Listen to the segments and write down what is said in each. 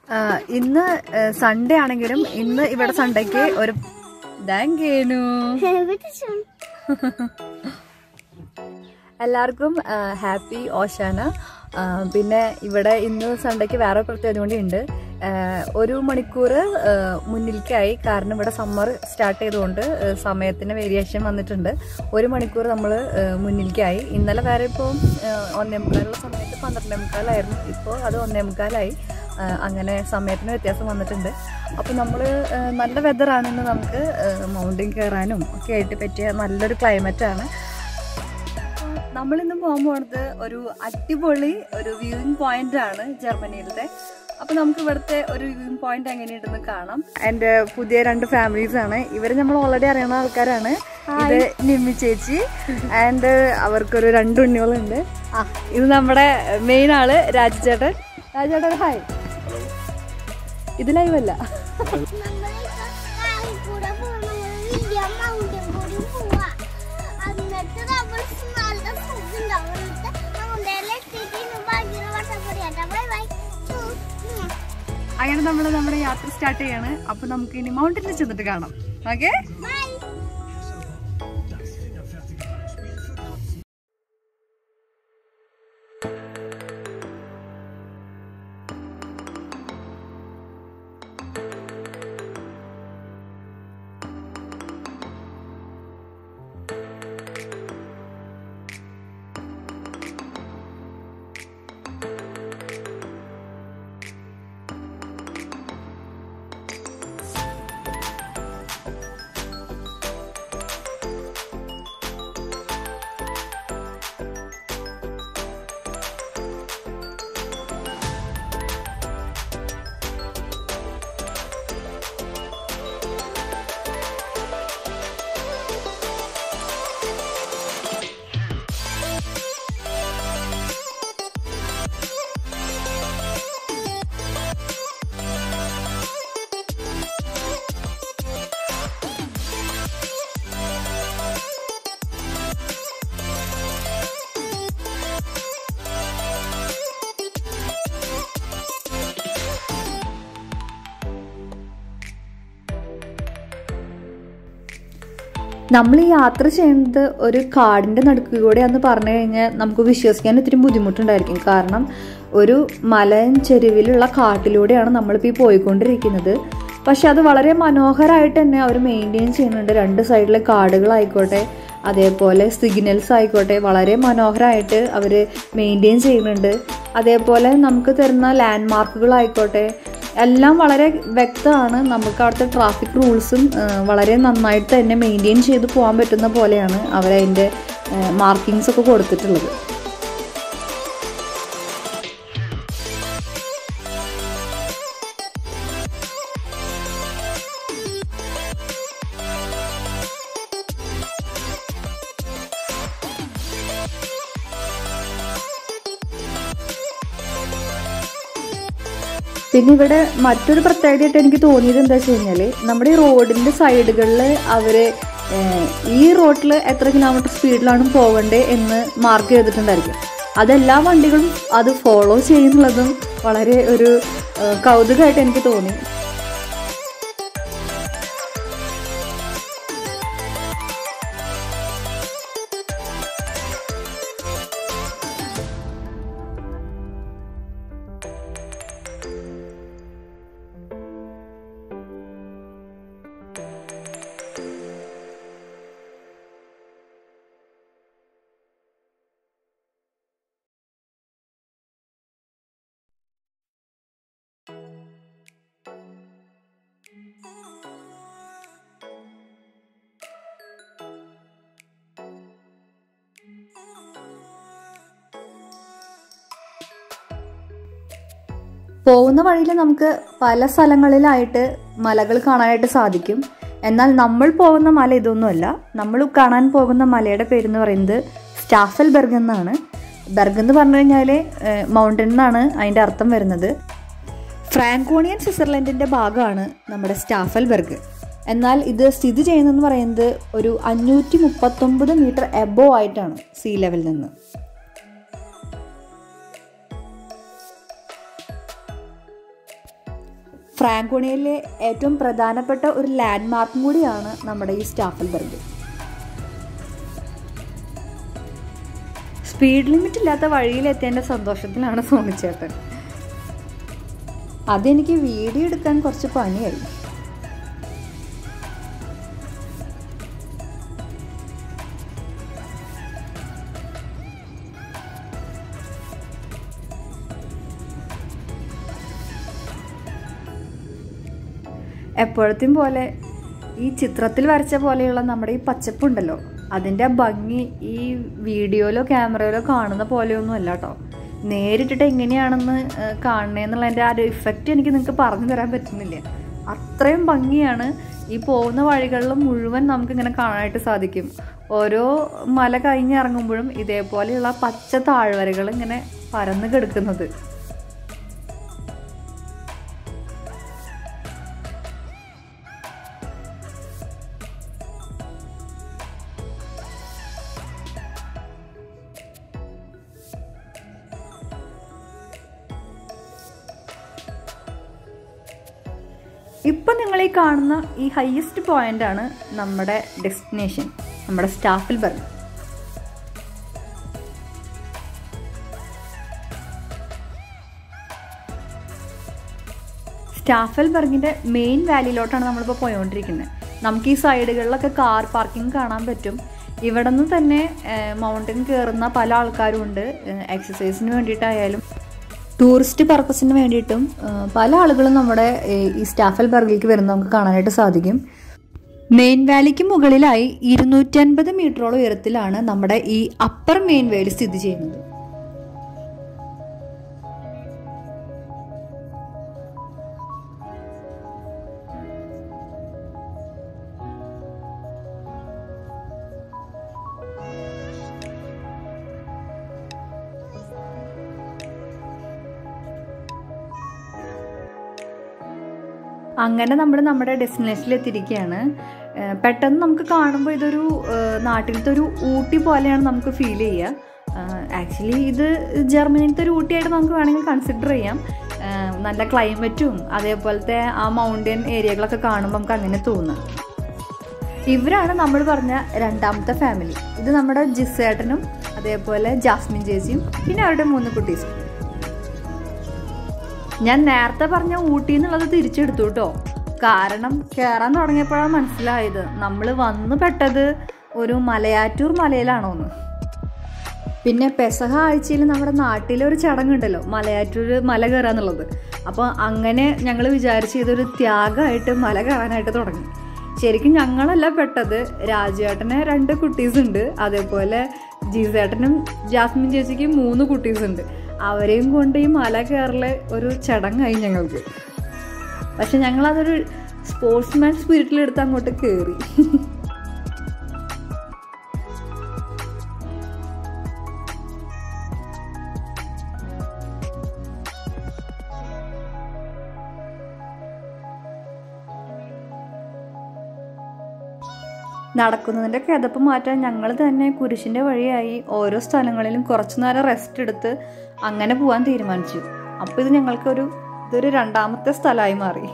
ആ, ഇന്ന് സൺഡേ ആണെങ്കിലും ഇന്ന് ഇവിടെ സൺഡേക്ക് ഒരു താങ്കേനു എല്ലാവർക്കും ഹാപ്പി ഓശാന ആ, പിന്നെ ഇവിടെ ഇന്ന് സൺഡേക്ക് വേറെ പ്രത്യേകത കൂടി ഉണ്ട് ആ, ഒരു മണിക്കൂർ ആ, മുന്നിലേക്കായി കാരണം ഇവിടെ സമ്മർ സ്റ്റാർട്ട് ചെയ്തുകൊണ്ട് ആ, സമയത്തിന് വേരിയേഷൻ വന്നിട്ടുണ്ട് ഒരു മണിക്കൂർ നമ്മൾ മുന്നിലേക്കായി ഇന്നലെ വേറെ ഇപ്പോൾ ഒന്നേ മുക്കാലുള്ള സമയത്ത് പന്ത്രണ്ടേ മുക്കാലായിരുന്നു ഇപ്പോൾ അത് ഒന്നേ മുക്കാലായി ആ, അങ്ങനെ സമയത്തിന് വ്യത്യാസം വന്നിട്ടുണ്ട് അപ്പോൾ നമ്മൾ നല്ല വെതറാണെന്ന് നമുക്ക് മൗണ്ടൻ കയറാനും ഒക്കെ ആയിട്ട് പറ്റിയ നല്ലൊരു ക്ലൈമറ്റാണ് നമ്മളിന്ന് പോകാൻ പോണത് ഒരു അടിപൊളി ഒരു വ്യൂയിങ് പോയിന്റ് ആണ് ജർമ്മനിയിലത്തെ അപ്പൊ നമുക്ക് ഇവിടുത്തെ ഒരു വ്യൂയിങ് പോയിന്റ് എങ്ങനെയുണ്ടെന്ന് കാണാം എന്റെ പുതിയ രണ്ട് ഫാമിലീസ് ആണ് ഇവര് നമ്മൾ ഓൾറെഡി അറിയുന്ന ആൾക്കാരാണ് ഇത് നിമ്മി ചേച്ചി ആൻഡ് അവർക്കൊരു രണ്ട് ഉണ്ണികളുണ്ട് ആ ഇത് നമ്മുടെ മെയിൻ ആള് രാജുചേട്ടൻ രാജുചേട്ടൻ ഹായ് ഇത് ലൈവല്ല കൂടെ പോകണം വലിയ മൗണ്ടൻ കൂടി പോവാ എന്നിട്ട് നമ്മൾ നല്ല സുഖം ഉണ്ടാവും മൗണ്ടനിൽ എത്തിയിട്ട് ഇന്ന് ഭയങ്കര വട്ടപ്പൊടിയാട്ടാ ബൈ ബൈ അങ്ങനെ നമ്മൾ നമ്മുടെ യാത്ര സ്റ്റാർട്ട് ചെയ്യാണ് അപ്പൊ നമുക്ക് ഇനി മൗണ്ടനിൽ ചെന്നിട്ട് കാണാം ഓക്കെ ബൈ നമ്മൾ ഈ യാത്ര ചെയ്യുന്നത് ഒരു കാടിന്റെ നടുക്കുകൂടെയാന്ന് പറഞ്ഞു കഴിഞ്ഞാൽ നമുക്ക് വിശ്വസിക്കാൻ ഇത്തിരി ബുദ്ധിമുട്ടുണ്ടായിരിക്കും കാരണം ഒരു മലൻ ചെരുവിലുള്ള കാട്ടിലൂടെയാണ് നമ്മളിപ്പോൾ ഈ പോയിക്കൊണ്ടിരിക്കുന്നത് പക്ഷെ അത് വളരെ മനോഹരമായിട്ട് തന്നെ അവർ മെയിൻറ്റെയിൻ ചെയ്യുന്നുണ്ട് രണ്ട് സൈഡിലെ കാടുകളായിക്കോട്ടെ അതേപോലെ സിഗ്നൽസ് ആയിക്കോട്ടെ വളരെ മനോഹരമായിട്ട് അവർ മെയിൻറ്റെയിൻ ചെയ്യുന്നുണ്ട് അതേപോലെ നമുക്ക് തരുന്ന ലാൻഡ് മാർക്കുകളായിക്കോട്ടെ എല്ലാം വളരെ വ്യക്തമാണ് നമുക്ക് അവിടുത്തെ ട്രാഫിക് റൂൾസും വളരെ നന്നായിട്ട് തന്നെ മെയിൻറ്റെയിൻ ചെയ്ത് പോകാൻ പറ്റുന്ന പോലെയാണ് അവരതിൻ്റെ മാർക്കിങ്സ് ഒക്കെ കൊടുത്തിട്ടുള്ളത് പിന്നെ ഇവിടെ മറ്റൊരു പ്രത്യേകതയായിട്ട് എനിക്ക് തോന്നിയത് എന്താ വെച്ച് കഴിഞ്ഞാല് നമ്മുടെ ഈ റോഡിന്റെ സൈഡുകളിൽ അവര് ഏഹ്, ഈ റോഡിൽ എത്ര കിലോമീറ്റർ സ്പീഡിലാണ് പോകണ്ടേ എന്ന് മാർക്ക് ചെയ്തിട്ടുണ്ടായിരിക്കും അതെല്ലാ വണ്ടികളും അത് ഫോളോ ചെയ്യുന്നുള്ളതും വളരെ ഒരു ഏഹ്, കൗതുകമായിട്ട് എനിക്ക് തോന്നി പോകുന്ന വഴിയിൽ നമുക്ക് പല സ്ഥലങ്ങളിലായിട്ട് മലകൾ കാണാനായിട്ട് സാധിക്കും എന്നാൽ നമ്മൾ പോകുന്ന മല ഇതൊന്നുമല്ല നമ്മൾ കാണാൻ പോകുന്ന മലയുടെ പേരെന്ന് പറയുന്നത് സ്റ്റാഫൽ ബെർഗ് എന്നാണ് ബെർഗ് എന്ന് പറഞ്ഞു കഴിഞ്ഞാൽ മൗണ്ടൻ എന്നാണ് അതിൻ്റെ അർത്ഥം വരുന്നത് ഫ്രാങ്കോണിയൻ സ്വിറ്റ്സർലൻഡിൻ്റെ ഭാഗമാണ് നമ്മുടെ സ്റ്റാഫൽ ബെർഗ് എന്നാൽ ഇത് സ്ഥിതി ചെയ്യുന്നതെന്ന് പറയുന്നത് ഒരു അഞ്ഞൂറ്റി മുപ്പത്തൊമ്പത് മീറ്റർ എബോ ആയിട്ടാണ് സീ ലെവലിൽ നിന്ന് ഫ്രാങ്കോണിയയിലെ ഏറ്റവും പ്രധാനപ്പെട്ട ഒരു ലാൻഡ് മാർക്കും കൂടിയാണ് നമ്മുടെ ഈ സ്റ്റാഫൽബർഗ് സ്പീഡ് ലിമിറ്റ് ഇല്ലാത്ത വഴിയിലെത്തേണ്ട സന്തോഷത്തിലാണ് സോണിച്ചേട്ടൻ അതെനിക്ക് വീഡിയോ എടുക്കാൻ കുറച്ച് പണിയായി എപ്പോഴത്തെയും പോലെ ഈ ചിത്രത്തിൽ വരച്ച പോലെയുള്ള നമ്മുടെ ഈ പച്ചപ്പുണ്ടല്ലോ അതിൻ്റെ ഭംഗി ഈ വീഡിയോയിലോ ക്യാമറയിലോ കാണുന്ന പോലെയൊന്നും അല്ല കേട്ടോ നേരിട്ടിട്ട് എങ്ങനെയാണെന്ന് കാണണേന്നുള്ളതിൻ്റെ ആ ഒരു ഇഫക്റ്റ് എനിക്ക് നിങ്ങൾക്ക് പറഞ്ഞു തരാൻ പറ്റുന്നില്ല അത്രയും ഭംഗിയാണ് ഈ പോകുന്ന വഴികളിൽ മുഴുവൻ നമുക്കിങ്ങനെ കാണാനായിട്ട് സാധിക്കും ഓരോ മല കഴിഞ്ഞിറങ്ങുമ്പോഴും ഇതേപോലെയുള്ള പച്ച താഴ്വരകൾ ഇങ്ങനെ പരന്ന് കിടക്കുന്നത് ഇപ്പം നിങ്ങൾ ഈ കാണുന്ന ഈ ഹയസ്റ്റ് പോയിന്റ് ആണ് നമ്മുടെ ഡെസ്റ്റിനേഷൻ നമ്മുടെ സ്റ്റാഫിൽ ബർഗ് സ്റ്റാഫൽ ബർഗിൻ്റെ മെയിൻ വാലിയിലോട്ടാണ് നമ്മളിപ്പോൾ പോയോണ്ടിരിക്കുന്നത് നമുക്ക് ഈ സൈഡുകളിലൊക്കെ കാർ പാർക്കിംഗ് കാണാൻ പറ്റും ഇവിടെ നിന്ന് തന്നെ മൗണ്ടൻ കയറുന്ന പല ആൾക്കാരും ഉണ്ട് എക്സസൈസിന് വേണ്ടിയിട്ടായാലും ടൂറിസ്റ്റ് പർപ്പസിന് വേണ്ടിയിട്ടും പല ആളുകളും നമ്മുടെ ഈ സ്റ്റാഫൽ ബർഗിലേക്ക് വരുന്ന നമുക്ക് കാണാനായിട്ട് സാധിക്കും മെയിൻ വാലിക്ക് മുകളിലായി ഇരുന്നൂറ്റൻപത് മീറ്ററോളം ഉയരത്തിലാണ് നമ്മുടെ ഈ അപ്പർ മെയിൻ വാലി സ്ഥിതി ചെയ്യുന്നത് അങ്ങനെ നമ്മൾ നമ്മുടെ ഡെസ്റ്റിനേഷനിൽ എത്തിയിരിക്കുകയാണ് പെട്ടെന്ന് നമുക്ക് കാണുമ്പോൾ ഇതൊരു നാട്ടിലത്തെ ഒരു ഊട്ടി പോലെയാണ് നമുക്ക് ഫീൽ ചെയ്യുക ആക്ച്വലി ഇത് ജർമ്മനിയിലത്തെ ഒരു ഊട്ടിയായിട്ട് നമുക്ക് വേണമെങ്കിൽ കൺസിഡർ ചെയ്യാം നല്ല ക്ലൈമറ്റും അതേപോലത്തെ ആ മൗണ്ടൻ ഏരിയകളൊക്കെ കാണുമ്പോൾ നമുക്ക് അങ്ങനെ തോന്നുക ഇവരാണ് നമ്മൾ പറഞ്ഞ രണ്ടാമത്തെ ഫാമിലി ഇത് നമ്മുടെ ജിസേട്ടനും അതേപോലെ ജാസ്മിൻ ചേച്ചിയും പിന്നെ അവരുടെ മൂന്ന് കുട്ടീസും ഞാൻ നേരത്തെ പറഞ്ഞ ഊട്ടി എന്നുള്ളത് തിരിച്ചെടുത്തു കേട്ടോ കാരണം കയറാൻ തുടങ്ങിയപ്പോഴാണ് മനസ്സിലായത് നമ്മൾ വന്നു പെട്ടത് ഒരു മലയാറ്റൂർ മലയിലാണോന്ന് പിന്നെ പെസഹ ആഴ്ചയിൽ നമ്മുടെ നാട്ടിലെ ഒരു ചടങ്ങുണ്ടല്ലോ മലയാറ്റൂർ മല കയറുക എന്നുള്ളത് അപ്പോൾ അങ്ങനെ ഞങ്ങൾ വിചാരിച്ച് ഇതൊരു ത്യാഗമായിട്ട് മല കയറാനായിട്ട് തുടങ്ങി ശരിക്കും ഞങ്ങളല്ല പെട്ടത് രാജുവേട്ടന് രണ്ട് കുട്ടീസ് ഉണ്ട് അതേപോലെ ജീസേട്ടനും ജാസ്മിൻ ചേച്ചിക്കും മൂന്ന് കുട്ടീസ് ഉണ്ട് അവരെയും കൊണ്ട് ഈ മല കയറല് ഒരു ചടങ്ങായി ഞങ്ങൾക്ക് പക്ഷെ ഞങ്ങളതൊരു സ്പോർട്സ്മാൻ സ്പിരിറ്റിലെടുത്ത് അങ്ങോട്ട് കയറി നടക്കുന്നതിൻ്റെ കിതപ്പ് മാറ്റാൻ ഞങ്ങൾ തന്നെ കുരിശിൻ്റെ വഴിയായി ഓരോ സ്ഥലങ്ങളിലും കുറച്ചു നേരം റെസ്റ്റ് എടുത്ത് അങ്ങനെ പോകാൻ തീരുമാനിച്ചു അപ്പോൾ ഇത് ഞങ്ങൾക്കൊരു ഇതൊരു രണ്ടാമത്തെ സ്ഥലമായി മാറി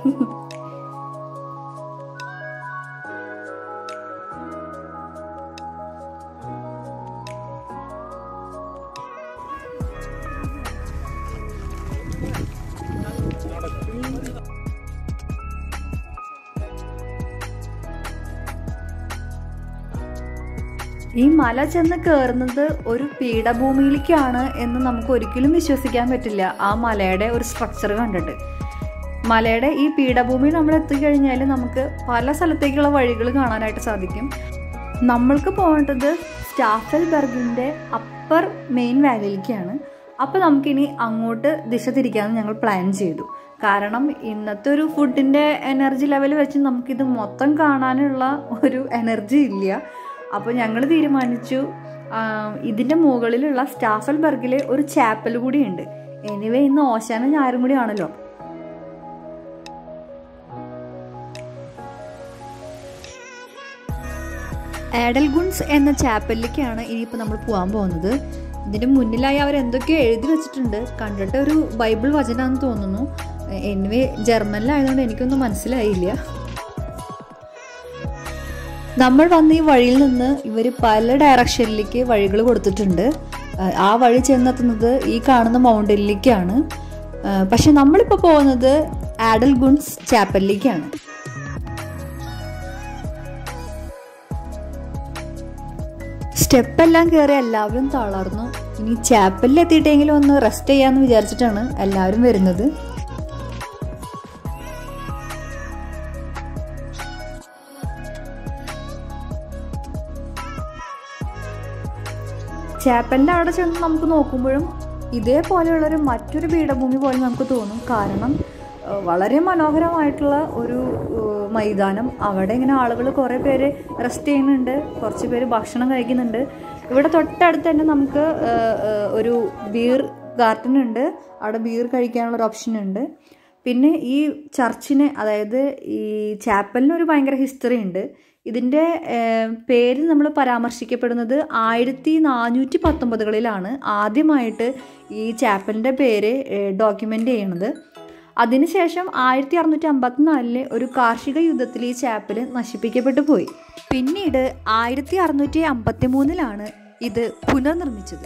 ഈ മല ചെന്ന് കയറുന്നത് ഒരു പീഠഭൂമിയിലേക്കാണ് എന്ന് നമുക്ക് ഒരിക്കലും വിശ്വസിക്കാൻ പറ്റില്ല ആ മലയുടെ ഒരു സ്ട്രക്ചർ കണ്ടിട്ട് മലയുടെ ഈ പീഠഭൂമി നമ്മൾ എത്തിക്കഴിഞ്ഞാൽ നമുക്ക് പല സ്ഥലത്തേക്കുള്ള വഴികൾ കാണാനായിട്ട് സാധിക്കും നമ്മൾക്ക് പോകേണ്ടത് സ്റ്റാഫൽ ബർഗിൻ്റെ അപ്പർ മെയിൻ വാലിയിലേക്കാണ് അപ്പോൾ നമുക്കിനി അങ്ങോട്ട് ദിശ തിരിക്കാമെന്ന് ഞങ്ങൾ പ്ലാൻ ചെയ്തു കാരണം ഇന്നത്തെ ഒരു ഫുഡിൻ്റെ എനർജി ലെവൽ വെച്ച് നമുക്കിത് മൊത്തം കാണാനുള്ള ഒരു എനർജി ഇല്ല അപ്പോൾ ഞങ്ങൾ തീരുമാനിച്ചു ഇതിൻ്റെ മുകളിലുള്ള സ്റ്റാഫൽ ബർഗിലെ ഒരു ചാപ്പൽ കൂടിയുണ്ട് എനിവേ ഇന്ന് ഓശാന ഞായറും കൂടി ആണല്ലോ ആഡൽഗുൺസ് എന്ന ചാപ്പലിലേക്കാണ് ഇനിയിപ്പോൾ നമ്മൾ പോകാൻ പോകുന്നത് ഇതിന് മുന്നിലായി അവർ എന്തൊക്കെയോ എഴുതി വെച്ചിട്ടുണ്ട് കണ്ടിട്ട് ഒരു ബൈബിൾ വചനമാണെന്ന് തോന്നുന്നു എനിവേ ജർമ്മനിലായതുകൊണ്ട് എനിക്കൊന്നും മനസ്സിലായില്ല നമ്മൾ വന്ന ഈ വഴിയിൽ നിന്ന് ഇവർ പല ഡയറക്ഷനിലേക്ക് വഴികൾ കൊടുത്തിട്ടുണ്ട് ആ- ആ വഴി ചെന്നെത്തുന്നത് ഈ കാണുന്ന മൗണ്ടനിലേക്കാണ് ആ, പക്ഷെ നമ്മളിപ്പോൾ പോകുന്നത് ആഡൽ ഗുൺസ് ചാപ്പലിലേക്കാണ് സ്റ്റെപ്പെല്ലാം കയറി എല്ലാവരും തളർന്നു ഇനി ചാപ്പലിൽ എത്തിയിട്ടെങ്കിലും ഒന്ന് റെസ്റ്റ് ചെയ്യാമെന്ന് വിചാരിച്ചിട്ടാണ് എല്ലാവരും വരുന്നത് ചാപ്പലിൻ്റെ അവിടെ ചെന്ന് നമുക്ക് നോക്കുമ്പോഴും ഇതേപോലെയുള്ളൊരു മറ്റൊരു പീഠഭൂമി പോലെ നമുക്ക് തോന്നും കാരണം ഏഹ്, വളരെ മനോഹരമായിട്ടുള്ള ഒരു ഏഹ്, മൈതാനം അവിടെ ഇങ്ങനെ ആളുകൾ കുറേ പേര് റെസ്റ്റ് ചെയ്യുന്നുണ്ട് കുറച്ച് പേര് ഭക്ഷണം കഴിക്കുന്നുണ്ട് ഇവിടെ തൊട്ടടുത്ത് തന്നെ നമുക്ക് ഏഹ്, ഏഹ്, ഒരു ബീർ ഗാർഡൻ ഉണ്ട് അവിടെ ബീർ കഴിക്കാനുള്ള ഒരു ഓപ്ഷൻ ഉണ്ട് പിന്നെ ഈ ചർച്ചിന് അതായത് ഈ ചാപ്പലിന് ഒരു ഭയങ്കര ഹിസ്റ്ററി ഉണ്ട് ഇതിൻ്റെ ഏഹ്, പേര് നമ്മൾ പരാമർശിക്കപ്പെടുന്നത് ആയിരത്തി നാനൂറ്റി പത്തൊമ്പതുകളിലാണ് ആദ്യമായിട്ട് ഈ ചാപ്പലിൻ്റെ പേര് ഡോക്യുമെൻ്റ് ചെയ്യണത് അതിനുശേഷം ആയിരത്തി അറുന്നൂറ്റി അമ്പത്തിനാലില് ഒരു കാർഷിക യുദ്ധത്തിൽ ഈ ചാപ്പൽ നശിപ്പിക്കപ്പെട്ടു പോയി പിന്നീട് ആയിരത്തി അറുന്നൂറ്റി അമ്പത്തി മൂന്നിലാണ് ഇത് പുനർനിർമ്മിച്ചത്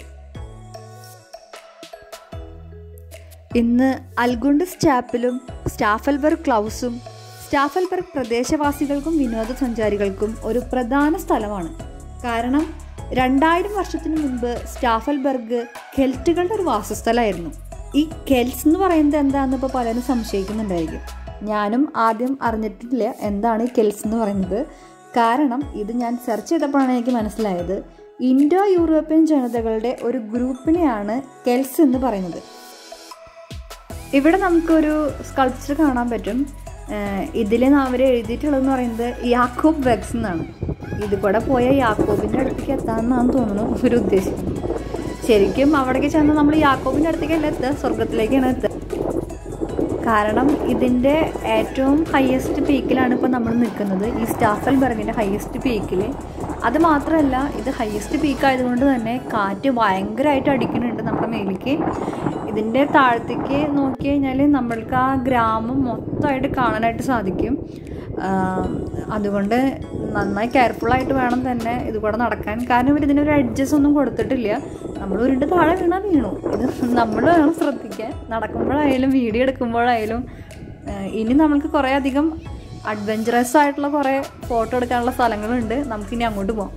ഇന്ന് അൽഗുണ്ടസ് ചാപ്പലും സ്റ്റാഫൽബർഗ് ക്ലൗസും സ്റ്റാഫൽബർഗ് പ്രദേശവാസികൾക്കും വിനോദസഞ്ചാരികൾക്കും ഒരു പ്രധാന സ്ഥലമാണ് കാരണം രണ്ടായിരം വർഷത്തിന് മുൻപ് സ്റ്റാഫൽബർഗ് കെൽറ്റുകളുടെ ഒരു വാസസ്ഥലമായിരുന്നു ഈ കെൽസ് എന്ന് പറയുന്നത് എന്താണെന്ന് ഇപ്പോൾ പലരും സംശയിക്കുന്നുണ്ടായിരിക്കും ഞാനും ആദ്യം അറിഞ്ഞിട്ടില്ല എന്താണ് ഈ കെൽസ് എന്ന് പറയുന്നത് കാരണം ഇത് ഞാൻ സെർച്ച് ചെയ്തപ്പോഴാണ് എനിക്ക് മനസ്സിലായത് ഇൻഡോ യൂറോപ്യൻ ജനതകളുടെ ഒരു ഗ്രൂപ്പിനെയാണ് കെൽസ് എന്ന് പറയുന്നത് ഇവിടെ നമുക്കൊരു സ്കൾപ്ചർ കാണാൻ പറ്റും ഇതിൽ അവർ എഴുതിയിട്ടുള്ളതെന്ന് പറയുന്നത് യാക്കോബ് വെക്സ് എന്നാണ് ഇത് കൂടെ പോയ യാക്കോബിൻ്റെ അടുത്തേക്ക് എത്താമെന്നാണ് തോന്നുന്നു ഇവർ ഉദ്ദേശിക്കുന്നത് ശരിക്കും അവിടേക്ക് ചെന്ന് നമ്മൾ യാക്കോബിൻ്റെ അടുത്തേക്കല്ല എത്തുക സ്വർഗത്തിലേക്കാണ് എത്തുക കാരണം ഇതിൻ്റെ ഏറ്റവും ഹയസ്റ്റ് പീക്കിലാണ് ഇപ്പോൾ നമ്മൾ നിൽക്കുന്നത് ഈ സ്റ്റാഫൽബർഗിൻ്റെ ഹയസ്റ്റ് പീക്കിൽ അത് മാത്രമല്ല ഇത് ഹയസ്റ്റ് പീക്ക് ആയതുകൊണ്ട് തന്നെ കാറ്റ് ഭയങ്കരമായിട്ട് അടിക്കുന്നുണ്ട് നമ്മുടെ മേലേക്ക് ഇതിൻ്റെ താഴത്തേക്ക് നോക്കി കഴിഞ്ഞാൽ നമ്മൾക്ക് ആ ഗ്രാമം മൊത്തമായിട്ട് കാണാനായിട്ട് സാധിക്കും ആഹ് അതുകൊണ്ട് നന്നായി കെയർഫുള്ളായിട്ട് വേണം തന്നെ ഇത് കൂടെ നടക്കാൻ കാരണം ഇവർ ഇതിനൊരു അഡ്ജസ്റ്റ് ഒന്നും കൊടുത്തിട്ടില്ല നമ്മൾ ഉരുണ്ട് താഴെ വീണാൽ വീണു ഇത് നമ്മൾ വേണം ശ്രദ്ധിക്കാൻ നടക്കുമ്പോഴായാലും വീഡിയോ എടുക്കുമ്പോഴായാലും ആഹ് ഇനി നമുക്ക് കുറേ അധികം അഡ്വഞ്ചറസ് ആയിട്ടുള്ള കുറേ ഫോട്ടോ എടുക്കാനുള്ള സ്ഥലങ്ങളുണ്ട് നമുക്കിനി അങ്ങോട്ട് പോകാം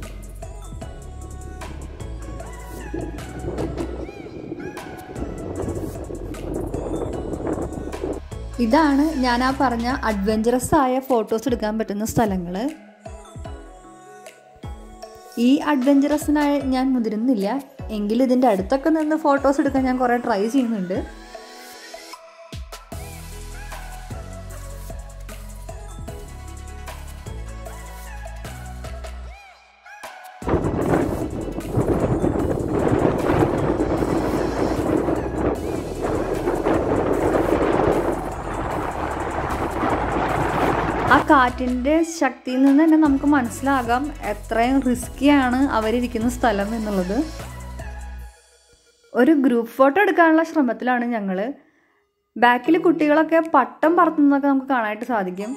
ഇതാണ് ഞാൻ ആ പറഞ്ഞ അഡ്വഞ്ചറസ് ആയ ഫോട്ടോസ് എടുക്കാൻ പറ്റുന്ന സ്ഥലങ്ങൾ ഈ അഡ്വഞ്ചറസിനായി ഞാൻ മുതിരുന്നില്ല എങ്കിലും ഇതിൻ്റെ അടുത്തൊക്കെ നിന്ന് ഫോട്ടോസ് എടുക്കാൻ ഞാൻ കുറേ ട്രൈ ചെയ്യുന്നുണ്ട് ആ കാറ്റിൻ്റെ ശക്തിയിൽ നിന്ന് തന്നെ നമുക്ക് മനസ്സിലാകാം എത്രയും റിസ്ക്കിയാണ് അവരിയ്ക്കുന്ന സ്ഥലം എന്നുള്ളത് ഒരു ഗ്രൂപ്പ് ഫോട്ടോ എടുക്കാനുള്ള ശ്രമത്തിലാണ് ഞങ്ങൾ ബാക്കിൽ കുട്ടികളൊക്കെ പട്ടം പറത്തുന്നതൊക്കെ നമുക്ക് കാണാനായിട്ട് സാധിക്കും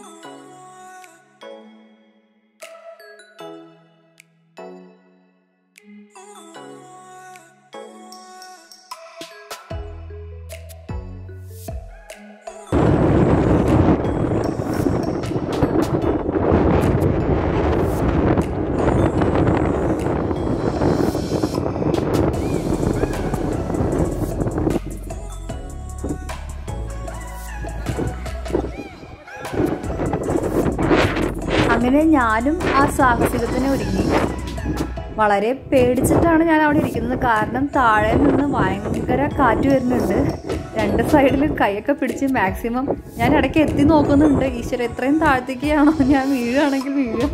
അങ്ങനെ ഞാനും ആ സാഹസികത്തിന് ഒരുങ്ങി വളരെ പേടിച്ചിട്ടാണ് ഞാൻ അവിടെ ഇരിക്കുന്നത് കാരണം താഴെ നിന്ന് ഭയങ്കര കാറ്റ് വരുന്നുണ്ട് രണ്ട് സൈഡിൽ കൈയൊക്കെ പിടിച്ച് മാക്സിമം ഞാൻ ഇടയ്ക്ക് എത്തി നോക്കുന്നുണ്ട് ഈശ്വര എത്രയും താഴത്തേക്കാണോ ഞാൻ വീഴുകയാണെങ്കിൽ വീഴുക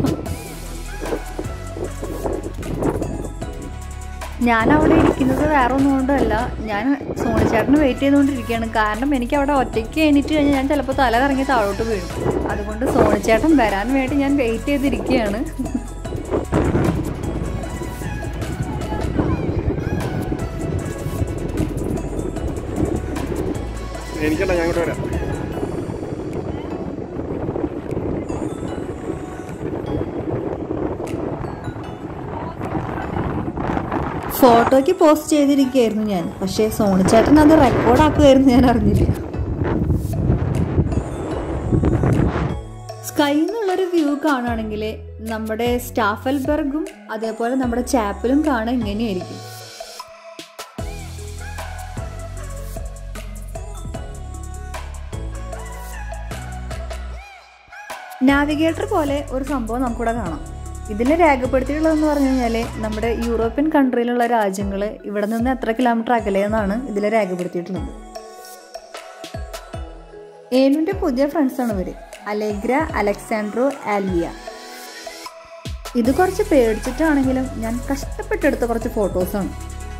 ഞാൻ അവിടെ ഇരിക്കുന്നത് വേറെ ഒന്നും കൊണ്ടല്ല ഞാൻ സോണിച്ചേട്ടന് വെയിറ്റ് ചെയ്തുകൊണ്ടിരിക്കുകയാണ് കാരണം എനിക്ക് അവിടെ ഒറ്റയ്ക്ക് എണീറ്റ് കഴിഞ്ഞാൽ ഞാൻ ചിലപ്പോൾ തല കറങ്ങി താഴോട്ട് വീഴും അതുകൊണ്ട് സോണിച്ചേട്ടൻ വരാൻ വേണ്ടി ഞാൻ വെയിറ്റ് ചെയ്തിരിക്കുകയാണ് എനിക്കല്ല ഞാൻ ഇങ്ങോട്ട് വരാം ഫോട്ടോയ്ക്ക് പോസ്റ്റ് ചെയ്തിരിക്കുകയായിരുന്നു ഞാൻ പക്ഷേ സോണിച്ചേട്ടൻ അത് റെക്കോർഡാക്കുമായിരുന്നു ഞാൻ അറിഞ്ഞില്ല സ്കൈ എന്നുള്ളൊരു വ്യൂ കാണുകയാണെങ്കിൽ നമ്മുടെ സ്റ്റാഫൽബർഗും അതേപോലെ നമ്മുടെ ചാപ്പലും കാണാൻ ഇങ്ങനെയായിരിക്കും നാവിഗേറ്റർ പോലെ ഒരു സംഭവം നമുക്കിവിടെ കാണാം ഇതിൽ രേഖപ്പെടുത്തിയിട്ടുള്ളതെന്ന് പറഞ്ഞു കഴിഞ്ഞാൽ നമ്മുടെ യൂറോപ്യൻ കൺട്രിയിലുള്ള രാജ്യങ്ങൾ ഇവിടെ നിന്ന് എത്ര കിലോമീറ്റർ അകലെയെന്നാണ് ഇതിൽ രേഖപ്പെടുത്തിയിട്ടുള്ളത് ഏനുവിൻ്റെ പുതിയ ഫ്രണ്ട്സാണ് ഇവർ അലെഗ്ര അലക്സാൻഡ്രോ ആൽവിയ ഇത് കുറച്ച് പേടിച്ചിട്ടാണെങ്കിലും ഞാൻ കഷ്ടപ്പെട്ടെടുത്ത കുറച്ച് ഫോട്ടോസാണ്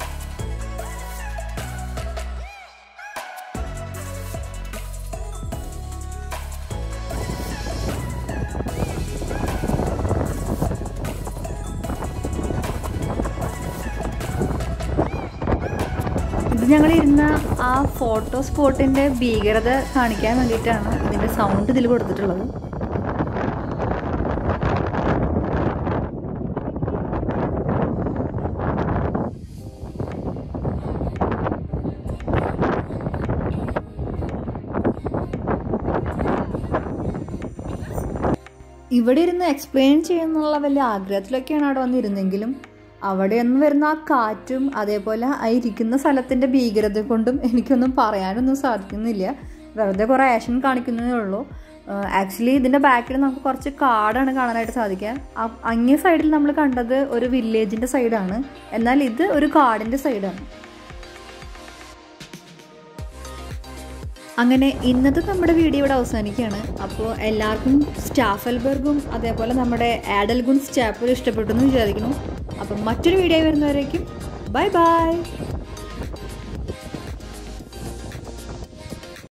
ഇത് ഞങ്ങൾ ഇരുന്ന ആ ഫോട്ടോ സ്പോട്ടിന്റെ ഭീകരത കാണിക്കാൻ വേണ്ടിയിട്ടാണ് ഇതിന്റെ സൗണ്ട് ഇതിൽ കൊടുത്തിട്ടുള്ളത് ഇവിടെ ഇരുന്ന് എക്സ്പ്ലെയിൻ ചെയ്യുന്നുള്ള വലിയ ആഗ്രഹത്തിലൊക്കെയാണ് അവിടെ വന്നിരുന്നെങ്കിലും അവിടെ നിന്ന് വരുന്ന ആ കാറ്റും അതേപോലെ ആ ഇരിക്കുന്ന സ്ഥലത്തിന്റെ ഭീകരത കൊണ്ടും എനിക്കൊന്നും പറയാനൊന്നും സാധിക്കുന്നില്ല വെറുതെ കുറേ ആക്ഷൻ കാണിക്കുന്നതേ ഉള്ളൂ ആക്ച്വലി ഇതിന്റെ ബാക്കിൽ നമുക്ക് കുറച്ച് കാടാണ് കാണാനായിട്ട് സാധിക്കുക ആ- അങ്ങേ സൈഡിൽ നമ്മൾ കണ്ടത് ഒരു വില്ലേജിന്റെ സൈഡാണ് എന്നാൽ ഇത് ഒരു കാടിന്റെ സൈഡാണ് അങ്ങനെ ഇന്നത്തെ നമ്മുടെ വീഡിയോ ഇവിടെ അവസാനിക്കുകയാണ് അപ്പോൾ എല്ലാവർക്കും സ്റ്റാഫൽബർഗും അതേപോലെ നമ്മുടെ ആഡൽഗുൺ സ്റ്റാപ്പും ഇഷ്ടപ്പെട്ടു എന്ന് വിചാരിക്കുന്നു അപ്പം മറ്റൊരു വീഡിയോ വരുന്നവരേക്കും ബൈ ബൈ